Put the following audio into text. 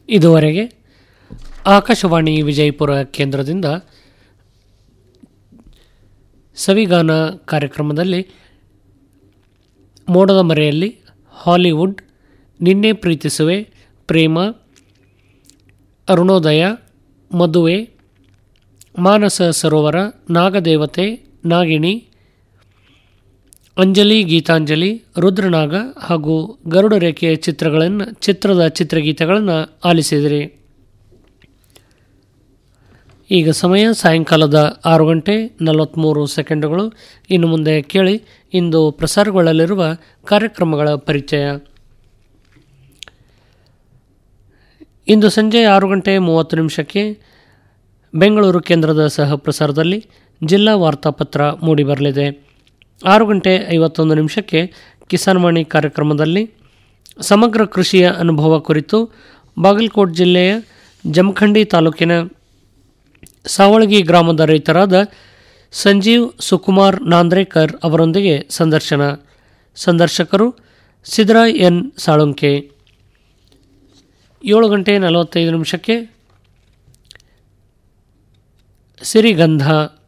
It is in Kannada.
ಇದುವರೆಗೆ ಆಕಾಶವಾಣಿ ವಿಜಯಪುರ ಕೇಂದ್ರದಿಂದ ಸವಿಗಾನ ಕಾರ್ಯಕ್ರಮದಲ್ಲಿ ಮೋಡದ ಮರೆಯಲ್ಲಿ ಹಾಲಿವುಡ್ ನಿನ್ನೆ ಪ್ರೀತಿಸುವೆ ಪ್ರೇಮ ಅರುಣೋದಯ ಮದುವೆ ಮಾನಸ ಸರೋವರ ನಾಗದೇವತೆ ನಾಗಿಣಿ ಅಂಜಲಿ ಗೀತಾಂಜಲಿ ರುದ್ರನಾಗ ಹಾಗೂ ಗರುಡ ರೇಖೆಯ ಚಿತ್ರಗಳನ್ನು ಚಿತ್ರದ ಚಿತ್ರಗೀತೆಗಳನ್ನು ಆಲಿಸಿದಿರಿ ಈಗ ಸಮಯ ಸಾಯಂಕಾಲದ ಆರು ಗಂಟೆ ನಲವತ್ತ್ಮೂರು ಸೆಕೆಂಡುಗಳು ಇನ್ನು ಮುಂದೆ ಕೇಳಿ ಇಂದು ಪ್ರಸಾರಗೊಳ್ಳಲಿರುವ ಕಾರ್ಯಕ್ರಮಗಳ ಪರಿಚಯ ಇಂದು ಸಂಜೆ ಆರು ಗಂಟೆ ಮೂವತ್ತು ನಿಮಿಷಕ್ಕೆ ಬೆಂಗಳೂರು ಕೇಂದ್ರದ ಸಹ ಪ್ರಸಾರದಲ್ಲಿ ಜಿಲ್ಲಾ ವಾರ್ತಾಪತ್ರ ಮೂಡಿಬರಲಿದೆ ಆರು ಗಂಟೆ ಐವತ್ತೊಂದು ನಿಮಿಷಕ್ಕೆ ಕಿಸಾನ್ವಾಣಿ ಕಾರ್ಯಕ್ರಮದಲ್ಲಿ ಸಮಗ್ರ ಕೃಷಿಯ ಅನುಭವ ಕುರಿತು ಬಾಗಲಕೋಟ್ ಜಿಲ್ಲೆಯ ಜಮಖಂಡಿ ತಾಲೂಕಿನ ಸಾವಳಗಿ ಗ್ರಾಮದ ರೈತರಾದ ಸಂಜೀವ್ ಸುಕುಮಾರ್ ನಾಂದ್ರೇಕರ್ ಅವರೊಂದಿಗೆ ಸಂದರ್ಶನ ಸಂದರ್ಶಕರು ಸಿದ್ರಾಯ್ ಎನ್ ಸಾಳುಂಕೆ ಏಳು ಗಂಟೆ ನಲವತ್ತೈದು ನಿಮಿಷಕ್ಕೆ ಸಿರಿಗಂಧ